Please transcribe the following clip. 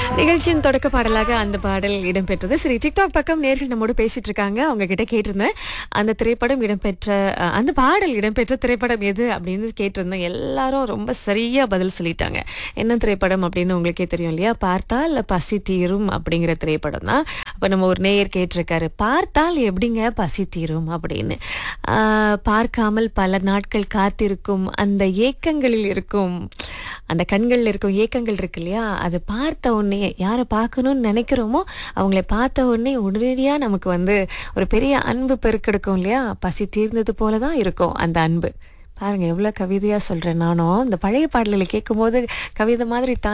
நிகழ்ச்சியின் தொடக்க பாடலாக அந்த பாடல் இடம்பெற்றது சரி டிக்டாக் பக்கம் நேர்கள் நம்மோடு பேசிட்டு இருக்காங்க அவங்க கிட்ட கேட்டிருந்தேன் அந்த திரைப்படம் இடம்பெற்ற அஹ், அந்த பாடல் இடம்பெற்ற திரைப்படம் எது அப்படின்னு கேட்டிருந்தேன் எல்லாரும் ரொம்ப சரியா பதில் சொல்லிட்டாங்க என்ன திரைப்படம் அப்படின்னு உங்களுக்கே தெரியும் இல்லையா பார்த்தால் பசி தீரும் அப்படிங்கிற திரைப்படம் தான் அப்ப நம்ம ஒரு நேயர் கேட்டிருக்காரு பார்த்தால் எப்படிங்க பசி தீரும் அப்படின்னு ஆஹ், பார்க்காமல் பல நாட்கள் காத்திருக்கும் அந்த ஏக்கங்களில் இருக்கும் அந்த கண்கள்ல இருக்கும் ஏக்கங்கள் இருக்கு இல்லையா அது பார்த்த உடனே யாரை பார்க்கணும்னு நினைக்கிறோமோ அவங்கள பார்த்த உடனே உடனடியா நமக்கு வந்து ஒரு பெரிய அன்பு பெருக்கெடுக்கும் இல்லையா பசி தீர்ந்தது போல தான் இருக்கும் அந்த அன்பு பாருங்க எவ்வளவு கவிதையா சொல்றேன் நானும் இந்த பழைய பாடல்களை கேட்கும்போது கவிதை மாதிரி தான்